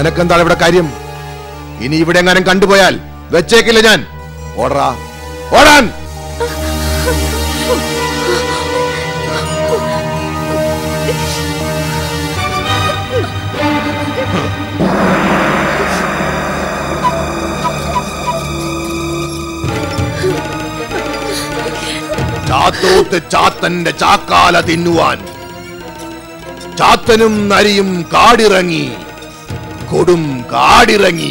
നിനക്കെന്താണ് ഇവിടെ കാര്യം ഇനി ഇവിടെ എങ്ങാനും കണ്ടുപോയാൽ വെച്ചേക്കില്ല ഞാൻ ഓടറാ ഓടാൻ ചാത്തോത്ത് ചാത്തന്റെ ചാക്കാല തിന്നുവാൻ ചാത്തനും നരിയും കാടിറങ്ങി കൊടും കാടിറങ്ങി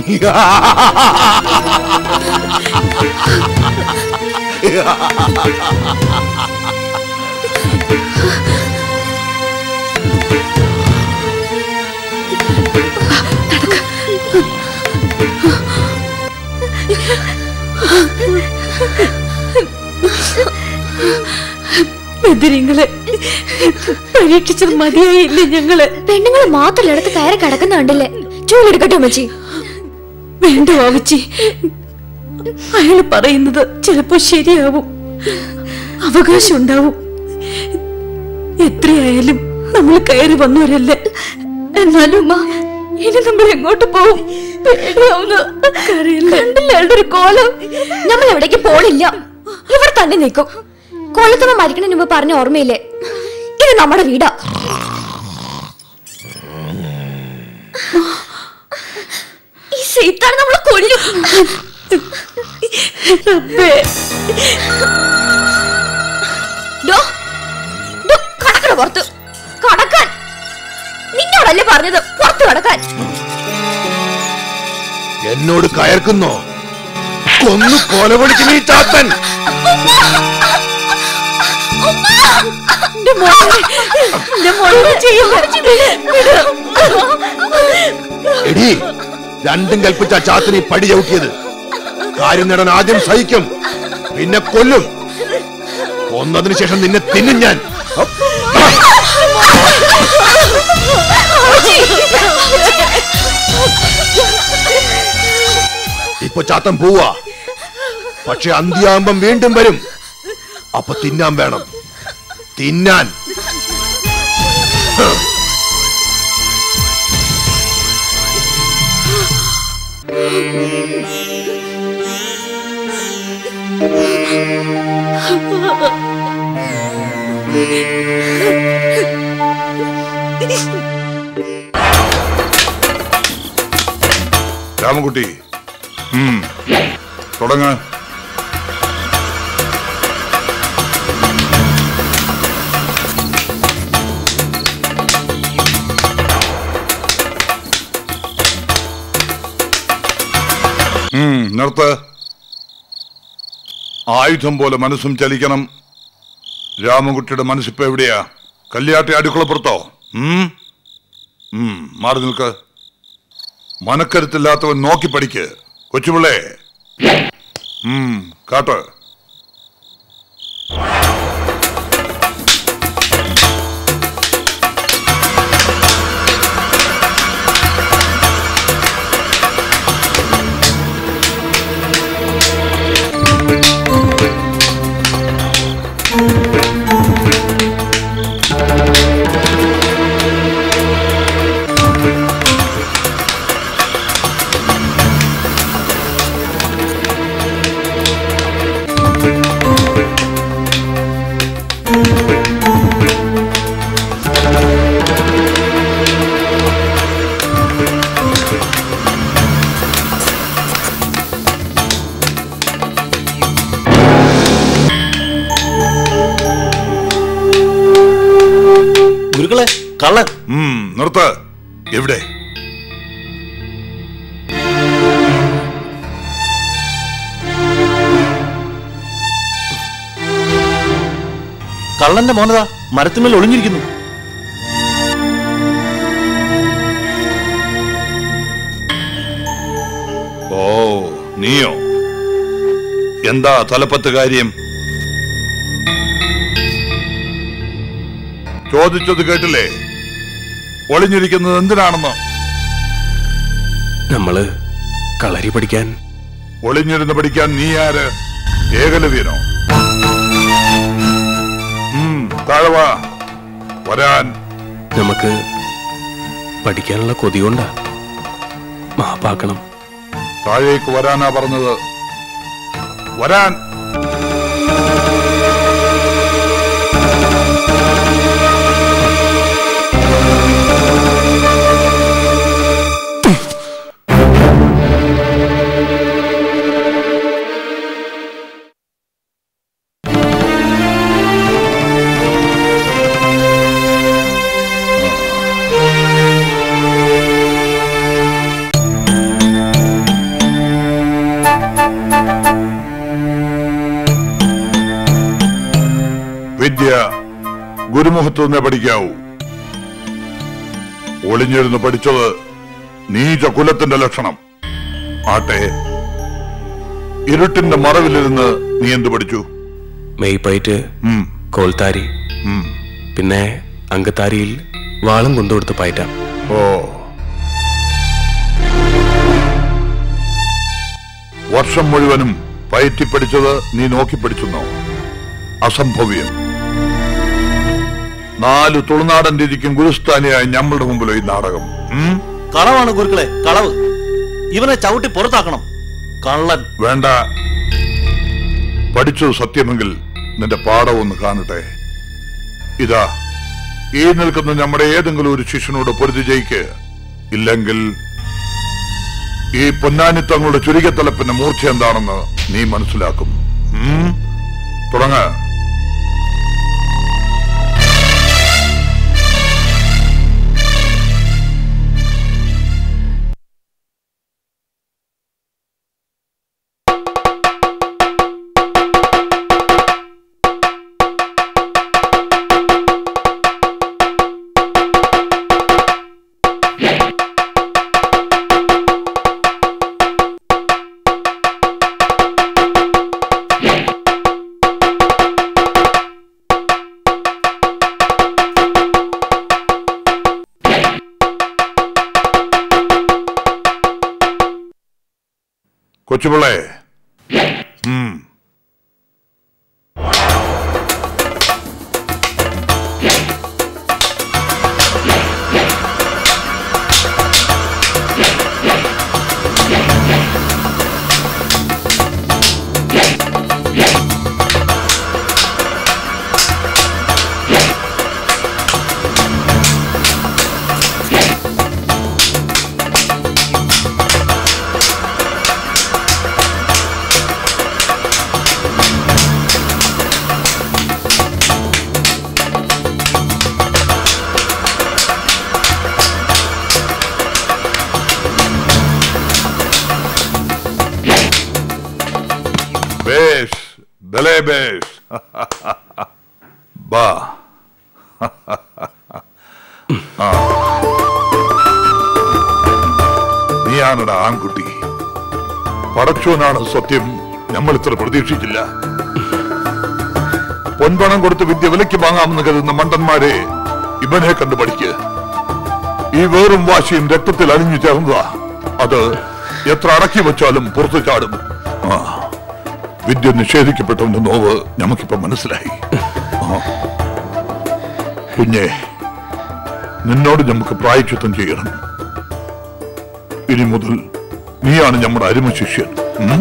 ബദിരിങ്ങളെ പരീക്ഷിച്ചത് മതിയായില്ലേ ഞങ്ങള് പെണ്ണുങ്ങൾ മാത്രം അടുത്ത് കയറി കിടക്കുന്ന കണ്ടില്ലേ ചൂലെടുക്കട്ടെ അമ്മച്ചി വേണ്ട വാവച്ചി അയാൾ പറയുന്നത് ചിലപ്പോ ശരിയാവും അവകാശം ഉണ്ടാവും എത്രയായാലും നമ്മൾ കയറി വന്നവരല്ലേ എന്നാലും ഉമ്മ, ഇനി നമ്മൾ എങ്ങോട്ട് പോവും പേടിയാവുന്നു കണ്ടില്ല അയാളുടെ ഒരു കോലം നമ്മൾ എവിടേക്ക് പോണില്ല ഇവിടെ തന്നെ നിൽക്കും കൊല്ലത്തമ്മ മരിക്കണതിന് മുമ്പ് പറഞ്ഞ ഓർമ്മയില്ലേ ഇത് നമ്മുടെ വീടാ ഈ സീത്താണ് നമ്മളെ കൊല്ലും റബ്ബേ, ഡോ, ഡോ, കടക്കട പുറത്ത് കടക്കാൻ നിന്നോടല്ലേ പറഞ്ഞത് പുറത്ത് കടക്കാൻ എന്നോട് കയർക്കുന്നോ കൊന്നു കൊലവിളിക്കും ഈ ചാത്തൻ എന്റെ മോളെ എന്റെ മോളെ ചെയ്യും എടി രണ്ടും കൽപ്പിച്ച ആ ചാത്തനെ പടി ചവിട്ടിയത് കാര്യം നേടാൻ ആദ്യം സഹിക്കും പിന്നെ കൊല്ലും കൊന്നതിന് ശേഷം നിന്നെ തിന്നും ഞാൻ ഇപ്പൊ ചാത്തൻ പോവാ പക്ഷെ അന്ത്യാകുമ്പം വീണ്ടും വരും അപ്പൊ തിന്നാൻ വേണം തിന്നാൻ രാമൻകുട്ടി ഉം, തുടങ്ങ് ഉം, നിർത്ത് ആയുധം പോലെ മനസ്സും ചലിക്കണം രാമൻകുട്ടിയുടെ മനസ്സിപ്പോ എവിടെയാ കല്യാട്ടി അടുക്കളപ്പുറത്തോ ഉം? ഉം, മാറി നിൽക്ക് മനക്കരുത്തില്ലാത്തവൻ നോക്കി പഠിക്ക് കൊച്ചുപിള്ളേ ഉം കാട്ട് ഗുരുക്കളെ കള്ളൻ ഉം നിർത്ത് എവിടെ കള്ളന്റെ മോനതാ മരത്തിന്മേൽ ഒളിഞ്ഞിരിക്കുന്നു ഓ നീയോ എന്താ തലപ്പത്ത് കാര്യം ചോദിച്ചത് കേട്ടില്ലേ ഒളിഞ്ഞിരിക്കുന്നത് എന്തിനാണെന്ന് നമ്മള് കളരി പഠിക്കാൻ ഒളിഞ്ഞിരുന്ന് പഠിക്കാൻ നീ ആര് ഏകലവ്യനോ ഉം, താഴെ വാ വരാൻ നമുക്ക് പഠിക്കാനുള്ള കൊതി കൊണ്ടാ മാപ്പാക്കണം താഴേക്ക് വരാനാ പറഞ്ഞത് വരാൻ വിദ്യ ഗുരുമുഖത്ത് നിന്നേ പഠിക്കാവൂ ഒളിഞ്ഞിരുന്ന് പഠിച്ചത് നീച കുലത്തിന്റെ ലക്ഷണം ആട്ടെ ഇരുട്ടിന്റെ മറവിലിരുന്ന് നീ എന്ത് പഠിച്ചു മെയ്പയറ്റ് ഉം, കോൽത്താരി ഉം. പിന്നെ അങ്കത്താരിയിൽ വാളും കൊണ്ടുകൊടുത്ത് പയറ്റാം ഓ വർഷം മുഴുവനും പയറ്റി പഠിച്ചത് നീ നോക്കി പഠിച്ചെന്നോ അസംഭവ്യം നാല് തുളുനാടൻ രീതിക്കും ഗുരുസ്ഥാനിയായ ഞമ്മളുടെ മുമ്പിലോ ഈ നാടകം ഉം? കളവാണ് ഗുരുക്കളെ കളവ് ഇവനെ ചവിട്ടി പുറത്താക്കണം കള്ളൻ വേണ്ട പഠിച്ചത് സത്യമെങ്കിൽ നിന്റെ പാഠം ഒന്ന് കാണട്ടെ ഇതാ ഈ നിൽക്കുന്ന നമ്മുടെ ഏതെങ്കിലും ഒരു ശിഷ്യനോട് പൊരുതി ജയിക്ക് ഇല്ലെങ്കിൽ ഈ പൊന്നാനിത്തങ്ങളുടെ ചുരുക്കത്തലപ്പിന്റെ മൂർച്ച എന്താണെന്ന് നീ മനസ്സിലാക്കും ഉം? തുടങ്ങ കൊച്ചുപിള്ളേ ഉം ബേഷ് ദലേ ബേഷ് ബാ ആ. നീയാണടാ ആൺകുട്ടി പടച്ചോനാണ് സത്യം നമ്മൾ ഇത്ര പ്രതീക്ഷിച്ചില്ല പൊൻപണം കൊടുത്ത് വിദ്യ വിലയ്ക്ക് വാങ്ങാമെന്ന് കരുതുന്ന മണ്ടന്മാരെ ഇവനെ കണ്ടു പഠിക്ക് ഈ വേറും വാശിയും രക്തത്തിൽ അലിഞ്ഞു ചേർന്നതാ അത് എത്ര അടക്കി വെച്ചാലും പുറത്തു ചാടും ആ വിദ്യ നിഷേധിക്കപ്പെട്ടവന്റെ നോവ് നമുക്കിപ്പോ മനസ്സിലായി ആ. കുഞ്ഞെ നിന്നോട് നമുക്ക് പ്രായച്ചിത്തം ചെയ്യണം ഇനി മുതൽ നീയാണ് നമ്മുടെ അരുമ ശിഷ്യൻ ഉം?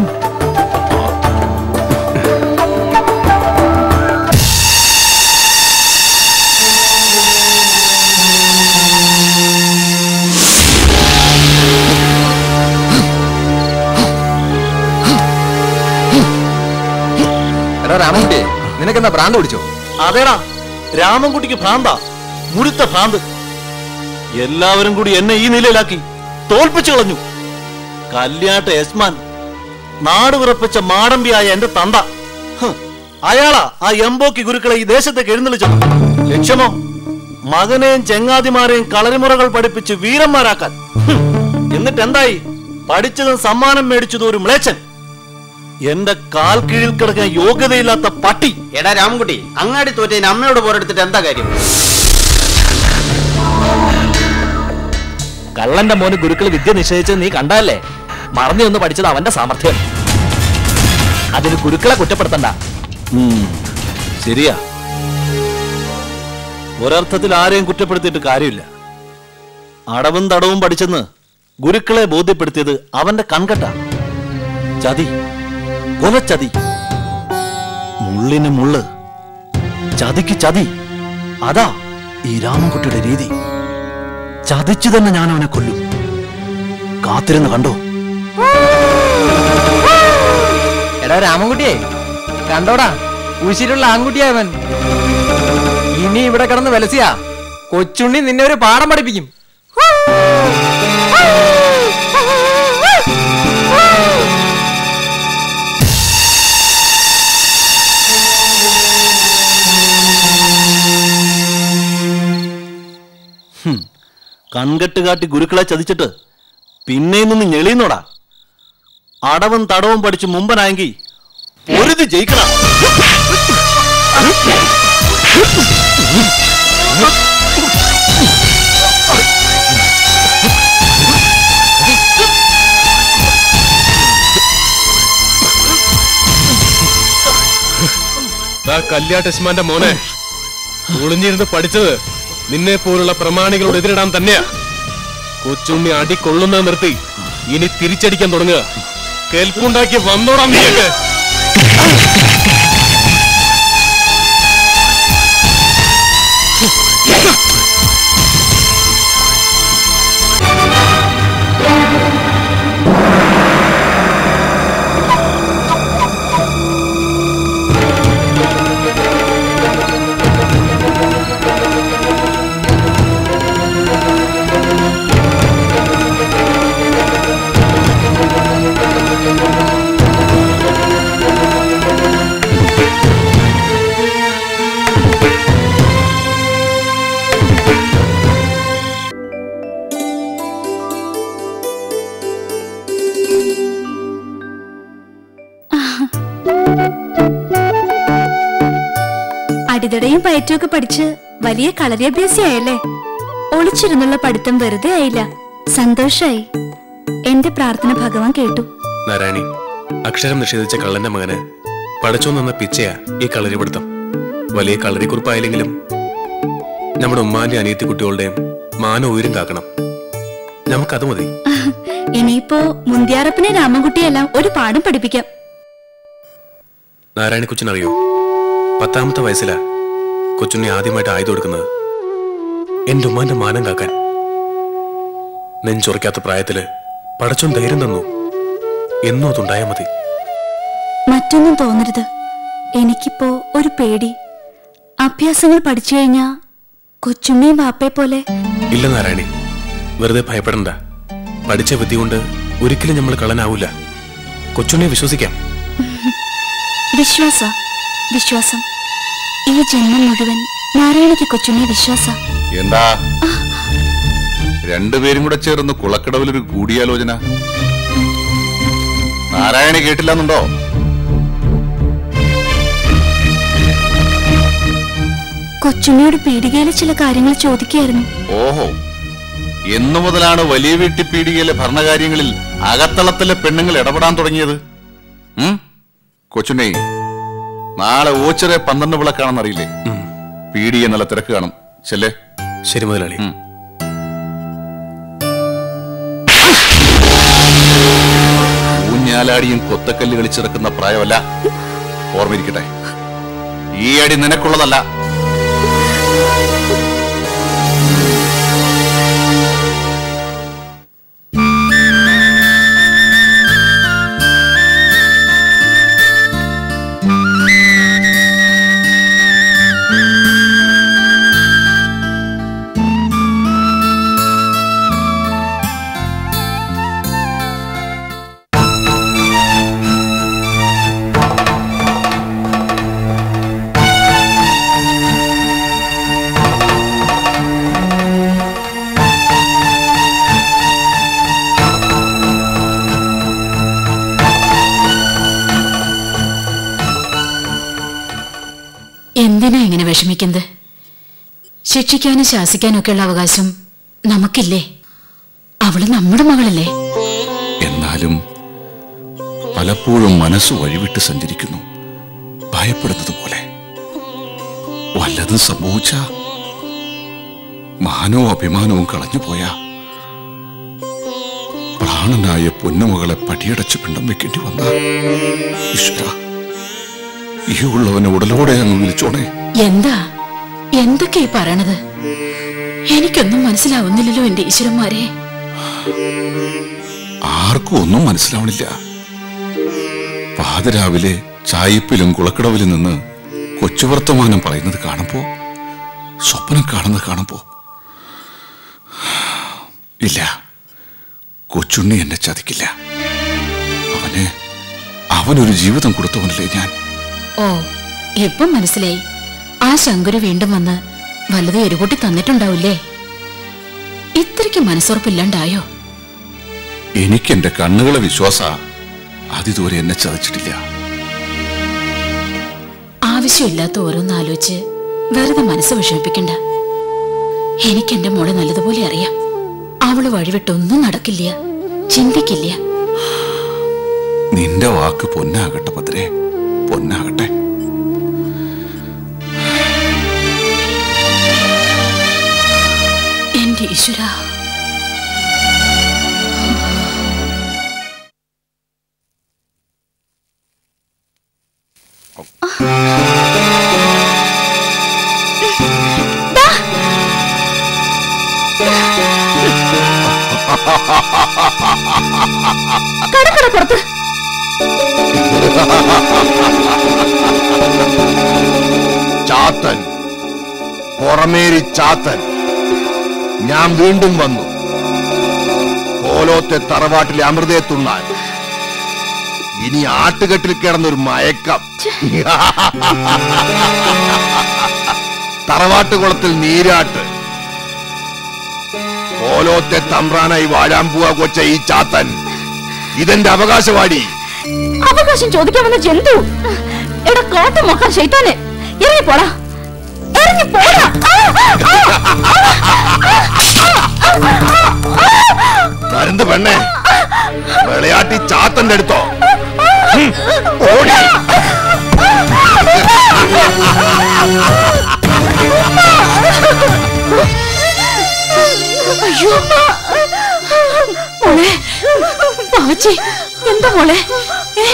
എടാ രാമൻകുട്ടി നിനക്കെന്താ ഭ്രാന്ത് പിടിച്ചോ അതേടാ രാമൻകുട്ടിക്ക് ഭ്രാന്ത മുഴുത്ത ഭ്രാന്ത് എല്ലാവരും കൂടി എന്നെ ഈ നിലയിലാക്കി തോൽപ്പിച്ചു കളഞ്ഞു കല്യാട്ട് യസ്മാൻ നാട് വിറപ്പിച്ച മാടമ്പിയായ എന്റെ തന്ത ഹ്, അയാളാ ആ എംബോക്കി ഗുരുക്കളെ ഈ ദേശത്തേക്ക് എഴുന്നള്ളിച്ചത് ലക്ഷ്യമോ മകനെയും ചെങ്ങാതിമാരെയും കളരിമുറകൾ പഠിപ്പിച്ച് വീരന്മാരാക്കാൻ ഹും, എന്നിട്ട് എന്തായി പഠിച്ചതും സമ്മാനം മേടിച്ചതും ഒരു മ്ലേച്ഛൻ എന്റെ കാൽ കീഴിൽ കിടക്കാൻ യോഗ്യതയില്ലാത്ത പട്ടി എടാ രാമൻകുട്ടി അങ്ങാടി തോറ്റതിന് അമ്മയോട് പോരെടുത്തിട്ട് എന്താ കാര്യം കള്ളന്റെ മോന് ഗുരുക്കൾ വിദ്യ നിഷേധിച്ചത് നീ കണ്ടല്ലേ മറന്നു നിന്ന് പഠിച്ചത് അവന്റെ സാമർഥ്യം അതിന് ഗുരുക്കളെ കുറ്റപ്പെടുത്തണ്ട ഉം, ശരിയാ ഒരർത്ഥത്തിൽ ആരെയും കുറ്റപ്പെടുത്തിയിട്ട് കാര്യമില്ല അടവും തടവും പഠിച്ചെന്ന് ഗുരുക്കളെ ബോധ്യപ്പെടുത്തിയത് അവന്റെ കൺകെട്ട ചതി കൊലച്ചതി മുള്ളിന് മുള്ള് ചതിക്ക് ചതി അതാ ഈ രാമൻകുട്ടിയുടെ രീതി ചതിച്ചു തന്നെ ഞാൻ അവനെ കൊല്ലും കാത്തിരുന്ന് കണ്ടോ എടാ രാമൻകുട്ടിയെ കണ്ടോടാ ഉശിരുള്ള ആൺകുട്ടിയാ അവൻ ഇനി ഇവിടെ കിടന്ന് വലസിയാ കൊച്ചുണ്ണി നിന്നെ ഒരു പാഠം പഠിപ്പിക്കും കൺകെട്ട് കാട്ടി ഗുരുക്കളെ ചതിച്ചിട്ട് പിന്നെ നിന്ന് ഞെളിയുന്നോടാ അടവും തടവും പഠിച്ച് മുമ്പനായെങ്കിൽ ഒരുത് ജയിക്കണം ദാ കല്യാട്ടസ്മാന്റെ മോനെ ഒളിഞ്ഞിരുന്ന് പഠിച്ചത് നിന്നെ പോലുള്ള പ്രമാണികളോട് എതിരിടാൻ തന്നെയാ കൊച്ചുണ്ണി അടി കൊള്ളുന്നത് നിർത്തി ഇനി തിരിച്ചടിക്കാൻ തുടങ്ങുക കേൾപ്പുണ്ടാക്കി വന്നോടാം നീയൊക്കെ അടിതടയും പയറ്റുമൊക്കെ പഠിച്ച് വലിയ കളരിയഭ്യാസിയായല്ലേ ഒളിച്ചിരുന്നുള്ള പഠിത്തം വെറുതെ ആയില്ല സന്തോഷായി എന്റെ പ്രാർത്ഥന ഭഗവാൻ കേട്ടു നാരായണി അക്ഷരം നിഷേധിച്ച കള്ളന്റെ മകന് പഠിച്ചോ നിന്ന പിച്ചയാ ഈ കളരിപിടുത്തം വലിയ കളരിക്കുറിപ്പായില്ലെങ്കിലും നമ്മുടെ ഉമ്മാന്റെ അനിയത്തി കുട്ടികളുടെയും മാന ഉയരും കാക്കണം നമുക്കത് മതി ഇനിയിപ്പോ മുന്തിയാറപ്പനെ രാമൻകുട്ടിയെല്ലാം ഒരു പാഠം പഠിപ്പിക്കാം നാരായണി കൊച്ചിനറിയോ പത്താമത്തെ വയസ്സിലാ കൊച്ചുണ്ണി ആദ്യമായിട്ട് ആയുധം കൊടുക്കുന്നത് എന്റെ ഉമ്മാന്റെ മാനം കാക്കാൻ നെഞ്ചുറയ്ക്കാത്ത പ്രായത്തില് പടച്ചോൻ ധൈര്യം തന്നു എന്നും അതുണ്ടായാ മതി മറ്റൊന്നും തോന്നരുത് എനിക്കിപ്പോ ഒരു പേടി അഭ്യാസങ്ങൾ പഠിച്ചു കഴിഞ്ഞാ കൊച്ചുണ്ണിയും വാപ്പയെ പോലെ ഇല്ല നാരായണി വെറുതെ ഭയപ്പെടണ്ട പഠിച്ച വിദ്യ കൊണ്ട് ഒരിക്കലും നമ്മൾ കള്ളനാവൂല കൊച്ചുണ്ണിയെ വിശ്വസിക്കാം വിശ്വാസ വിശ്വാസം ഈ ജന്മം മുഴുവൻ നാരായണയ്ക്ക് കൊച്ചുണ്ണിയെ വിശ്വാസ എന്താ രണ്ടുപേരും കൂടെ ചേർന്ന് കുളക്കടവിലൊരു കൂടിയാലോചന നാരായണ കേട്ടില്ലെന്നുണ്ടോ കൊച്ചുണ്ണിയോട് പീടികയിലെ ചില കാര്യങ്ങൾ ചോദിക്കുകയായിരുന്നു ഓഹോ എന്നു മുതലാണ് വലിയ വീട്ടി പീടികയിലെ ഭരണകാര്യങ്ങളിൽ അകത്തളത്തിലെ പെണ്ണുങ്ങൾ ഇടപെടാൻ തുടങ്ങിയത് ഉം? കൊച്ചുണ്ണി നാളെ ഓച്ചിറെ പന്ത്രണ്ട് വിളക്കാണെന്നറിയില്ലേ പീടിക നല്ല തിരക്ക് കാണും ചെല്ലേ ശരി മുതലാളി ഊഞ്ഞാലാടിയും കൊത്തക്കല്ല് കളിച്ചിറക്കുന്ന പ്രായമല്ല ഓർമ്മയിരിക്കട്ടെ ഈ അടി നിനക്കുള്ളതല്ല എന്തിനാ ഇങ്ങനെ വിഷമിക്കുന്നത് ശിക്ഷിക്കാനും ശാസിക്കാനും ഒക്കെയുള്ള അവകാശം നമുക്കില്ലേ അവള് നമ്മുടെ മകളല്ലേ എന്നാലും പലപ്പോഴും മനസ്സ് വഴിവിട്ട് സഞ്ചരിക്കുന്നു ഭയപ്പെടുന്നത് പോലെ വല്ലതും സംഭവിച്ച മാനവും അഭിമാനവും കളഞ്ഞു പോയാ പ്രാണനായ പൊന്നുമകളെ പടിയടച്ച് പിണ്ടം വെക്കേണ്ടി വന്ന ഈശ്വര ഈ ഉള്ളവനെ ഉടലോടെ അങ്ങ് വിളിച്ചോണേ എന്താ എന്തൊക്കെ ഈ പറയണത് എനിക്കൊന്നും മനസ്സിലാവുന്നില്ലല്ലോ എന്റെ ഈശ്വരന്മാരെ ആർക്കും ഒന്നും മനസ്സിലാവണില്ല പാതിരാവിലെ ചായപ്പിലും കുളക്കടവിലും നിന്ന് കൊച്ചുവർത്തമാനം പറയുന്നത് കാണുമ്പോ സ്വപ്നം കാണുന്നത് കാണുമ്പോ ഇല്ല കൊച്ചുണ്ണി എന്നെ ചതിക്കില്ല അവന് അവനൊരു ജീവിതം കൊടുത്തവനല്ലേ ഞാൻ ഓ ഇപ്പം മനസ്സിലായി ആ ശങ്കരു വീണ്ടും വന്ന് വല്ലതും എരുകൂട്ടി തന്നിട്ടുണ്ടാവില്ലേ ഇത്രയ്ക്ക് മനസ്സുറപ്പില്ലാണ്ടായോ എനിക്ക് എന്റെ കണ്ണുകളെ വിശ്വാസ അതിതുവരെ എന്നെ ചതച്ചിട്ടില്ല ആവശ്യമില്ലാത്ത ഓരോന്ന് ആലോചിച്ച് വെറുതെ മനസ്സ് വിഷമിപ്പിക്കണ്ട എനിക്ക് എന്റെ മോളെ നല്ലതുപോലെ അറിയാം അവള് വഴിവിട്ടൊന്നും നടക്കില്ല ചിന്തിക്കില്ല നിന്റെ വാക്ക് പൊന്നാകട്ടെ ഭദ്രേ പൊന്നാകട്ടെ എന്റെ ഈശ്വര കടക്കട പുറത്ത് ചാത്തൻ പുറമേരി ചാത്തൻ ഞാൻ വീണ്ടും വന്നു കോലോത്തെ തറവാട്ടിലെ അമൃതയെ തുള്ളാൻ ഇനി ആട്ടുകെട്ടിൽ കിടന്നൊരു മയക്കം തറവാട്ട് കുളത്തിൽ നീരാട്ട് കോലോത്തെ തമ്പ്രാനായി വാഴാൻ പോവാ കൊച്ച ഈ ചാത്തൻ ഇതെന്റെ അവകാശവാടി അവകാശം ചോദിക്കാൻ വന്ന ജന്തു എടാ കോട്ട മൊക്കം ശൈത്താനെ ഇറങ്ങി പോടാ ഇറങ്ങി പോടാ കരുന്ത് പെണ്ണെ വിളയാട്ടി ചാത്തന്റെ അടുത്തോ ഉം, ഓടി അയ്യോ മോളെ പാവച്ചി എന്താ മോളെ ഏ?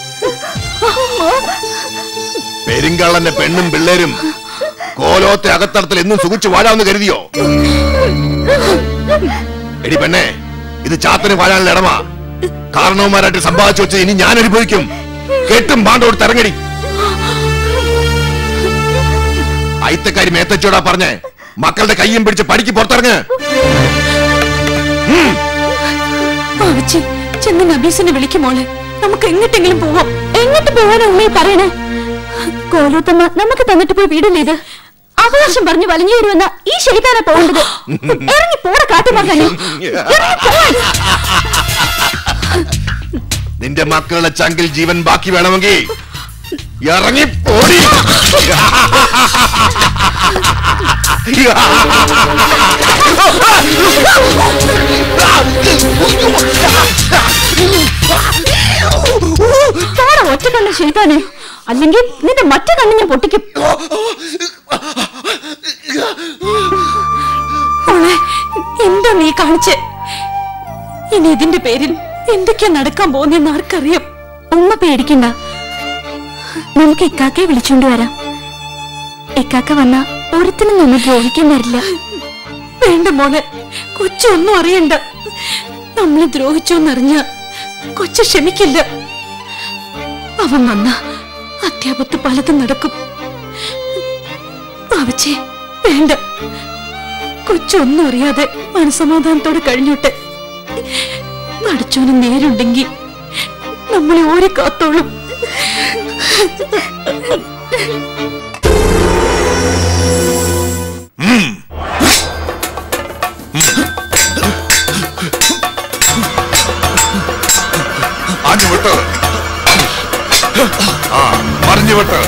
പെരുങ്കള്ളന്റെ പെണ്ണും പിള്ളേരും കോലോത്തെ അകത്തളത്തിൽ എന്നും സുഖിച്ചു വാഴാമെന്ന് കരുതിയോ എടി പെണ്ണെ ഇത് ചാത്തന് വാഴാനുള്ള ഇടമാ കാരണവന്മാരായിട്ട് സമ്പാദിച്ചു വെച്ച് ഇനി ഞാൻ അനുഭവിക്കും കെട്ടും പാണ്ടോട് തിറങ്ങടി അയിത്തക്കാരി മേത്തച്ചോടാ പറഞ്ഞേ മക്കളുടെ കയ്യും പിടിച്ച് പടിക്ക് പുറത്തിറങ്ങ് പാവച്ചി ചെന്ന് നബീസിനെ വിളിക്കും മോളെ നമുക്ക് എങ്ങോട്ടെങ്കിലും പോവാം എങ്ങോട്ട് പോവാനാ ഉമ്മയെ പറയണേ കോലൂത്തമ്മ നമുക്ക് തന്നിട്ട് പോയി വീടല്ലേ ഇത് അവകാശം പറഞ്ഞു വലിഞ്ഞു വരുമെന്ന ഈ ശൈത്താനാ പോകേണ്ടത് ഇറങ്ങി പോടെ കാട്ടുമാക്കാനി നിന്റെ മക്കളുടെ ചങ്കിൽ ജീവൻ ബാക്കി വേണമെങ്കിൽ ഇറങ്ങി പോടി പോടെ ഒറ്റ കണ്ണ ശൈത്താനെ അല്ലെങ്കിൽ നിന്റെ മറ്റേ കണ്ണ് ഞാൻ പൊട്ടിക്കും മോളെ എന്താ നീ കാണിച്ച് ഇനി ഇതിന്റെ പേരിൽ എന്തൊക്കെയാ നടക്കാൻ പോകുന്നെന്ന് ആർക്കറിയാം ഉമ്മ പേടിക്കണ്ട നമുക്ക് ഇക്കാക്കയെ വിളിച്ചോണ്ട് വരാം ഇക്കാക്ക വന്ന ഒരുത്തിനും നമ്മൾ ദ്രോഹിക്കാൻ വരില്ല വേണ്ട മോളെ കൊച്ചൊന്നും അറിയണ്ട നമ്മളെ ദ്രോഹിച്ചോന്നറിഞ്ഞ കൊച്ചു ക്ഷമിക്കില്ല അവൻ വന്ന അത്യാപത്ത് പലതും നടക്കും പാവച്ചേ വേണ്ട കൊച്ചൊന്നും അറിയാതെ മനസമാധാനത്തോടെ കഴിഞ്ഞോട്ടെ പഠിച്ചോന് നേരുണ്ടെങ്കിൽ നമ്മളെ ഓരോ കാത്തോളും ആഞ്ഞു വിട്ട് ആ പറഞ്ഞു വിട്ട്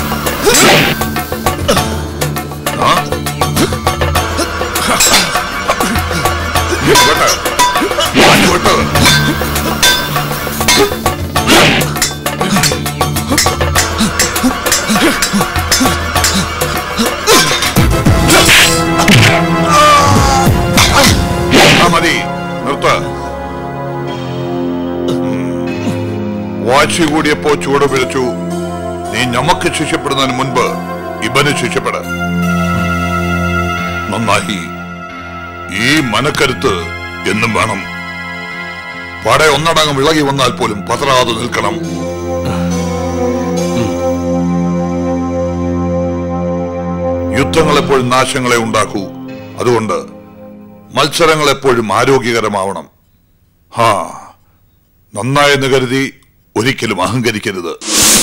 ആ? വിട്ട്. ആഞ്ഞു വിട്ട്. ആ, മതി നിർത്ത് വാശി കൂടിയപ്പോ ചൂട് പിടിച്ചു നീ ഞമ്മക്ക് ശിക്ഷപ്പെടുന്നതിന് മുൻപ് ഇവന് ശിക്ഷപ്പെട നന്നായി ഈ മനക്കരുത്ത് എന്നും വേണം പട ഒന്നടങ്കം വിളകി വന്നാൽ പോലും പതറാതെ നിൽക്കണം യുദ്ധങ്ങൾ എപ്പോഴും നാശങ്ങളെ ഉണ്ടാക്കൂ അതുകൊണ്ട് മത്സരങ്ങൾ എപ്പോഴും ആരോഗ്യകരമാവണം ഹാ നന്നായെന്ന് കരുതി ഒരിക്കലും അഹങ്കരിക്കരുത്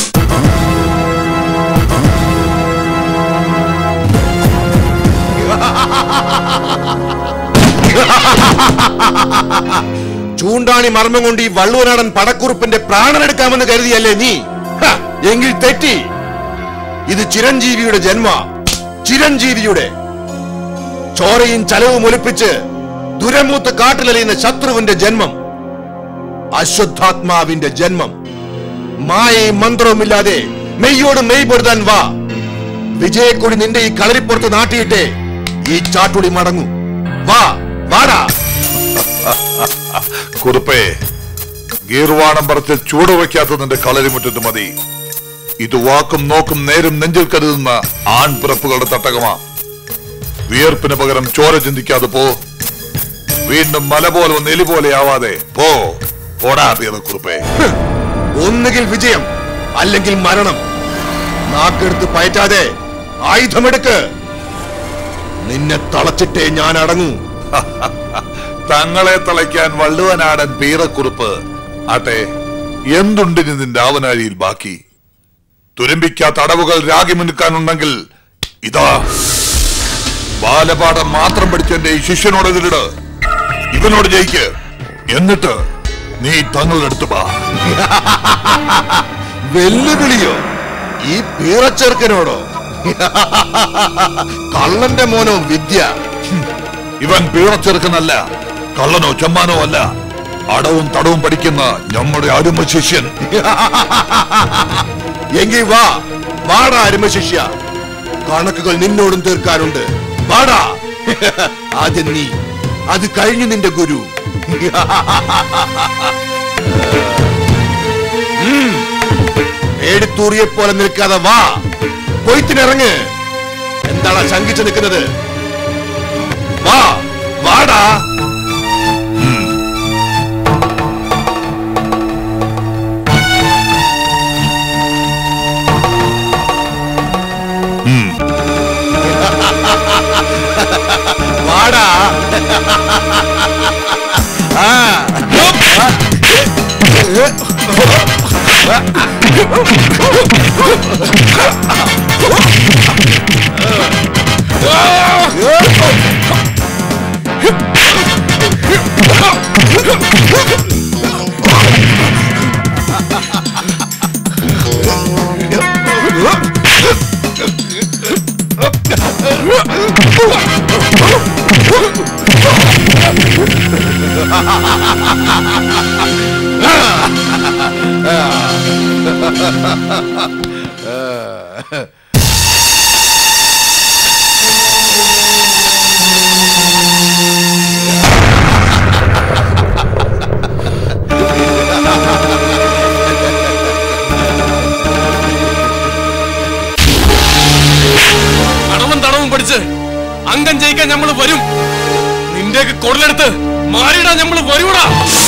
ചൂണ്ടാണി മർമ്മം കൊണ്ട് ഈ വള്ളുവനാടൻ പടക്കുറുപ്പിന്റെ പ്രാണനെടുക്കാമെന്ന് കരുതിയല്ലേ നീ ഹ, എങ്കിൽ തെറ്റി ഇത് ചിരഞ്ജീവിയുടെ ജന്മ ചിരഞ്ജീവിയുടെ ചോരയും ചലവും ഒലിപ്പിച്ച് ദുരമൂത്ത് കാട്ടിലലിയുന്ന ശത്രുവിന്റെ ജന്മം അശ്വത്ഥാത്മാവിന്റെ ജന്മം മായയും മന്ത്രവുമില്ലാതെ മെയ്യോട് മെയ് പൊരുതാൻ വാ വിജയക്കൊടി നിന്റെ ഈ കളരിപ്പുറത്ത് നാട്ടിയിട്ടേ ഈ ചാട്ടുളി മടങ്ങൂ വാ വാടാ കുറുപ്പേ ഗീർവാണം പറച്ച് ചൂട് വയ്ക്കാത്ത നിന്റെ കളരിമുറ്റത്ത് മതി ഇത് വാക്കും നോക്കും നേരും നെഞ്ചിൽ കരുതുന്ന ആൺപിറപ്പുകളുടെ തട്ടകമാ വിയർപ്പിന് പകരം ചോര ചിന്തിക്കാതെ പോ വീണ്ടും മല പോലെ ഒന്ന് എലി പോലെ ആവാതെ പോ പോടാ കുറുപ്പേ ഒന്നുകിൽ വിജയം അല്ലെങ്കിൽ മരണം നാക്കെടുത്ത് പയറ്റാതെ ആയുധമെടുക്ക് നിന്നെ തളച്ചിട്ടേ ഞാൻ അടങ്ങൂ തങ്ങളെ തളയ്ക്കാൻ വള്ളുവനാടൻ പീറക്കുറുപ്പ് ആട്ടെ എന്തുണ്ടിന് നിന്റെ ആവനാഴിയിൽ ബാക്കി തുരുമ്പിക്കാത്ത അടവുകൾ രാഗി മിനുക്കാനുണ്ടെങ്കിൽ ഇതാ ബാലപാഠം മാത്രം പഠിച്ച എന്റെ ഈ ശിഷ്യനോട് ഇതിലിട് ഇവനോട് ജയിക്ക് എന്നിട്ട് നീ തങ്ങളുടെ അടുത്ത് വാ വെല്ലുവിളിയോ ഈ പീറച്ചെറുക്കനോടോ കള്ളന്റെ മോനോ വിദ്യ ഇവൻ പീറച്ചെറുക്കനല്ല കള്ളനോ ചെമ്മാനോ അല്ല അടവും തടവും പഠിക്കുന്ന നമ്മുടെ അരുമ ശിഷ്യൻ എങ്കിൽ വാ വാടാ അരുമ ശിഷ്യ കണക്കുകൾ നിന്നോടും തീർക്കാനുണ്ട് വാടാ ആദ്യം നീ അത് കഴിഞ്ഞു നിന്റെ ഗുരു ഉം. പേടിത്തൂറിയെ പോലെ നിൽക്കാതെ വാ കൊയ്ത്തിനിറങ്ങ് എന്താണ് ശങ്കിച്ചു നിൽക്കുന്നത് വാ വാടാ വാടാ ആ അടവും തടവും പഠിച്ച് അംഗം ജയിക്കാൻ നമ്മൾ വരും നിന്റെയൊക്കെ കൊടലെടുത്ത് മാറിയിടാൻ നമ്മൾ വരൂടാ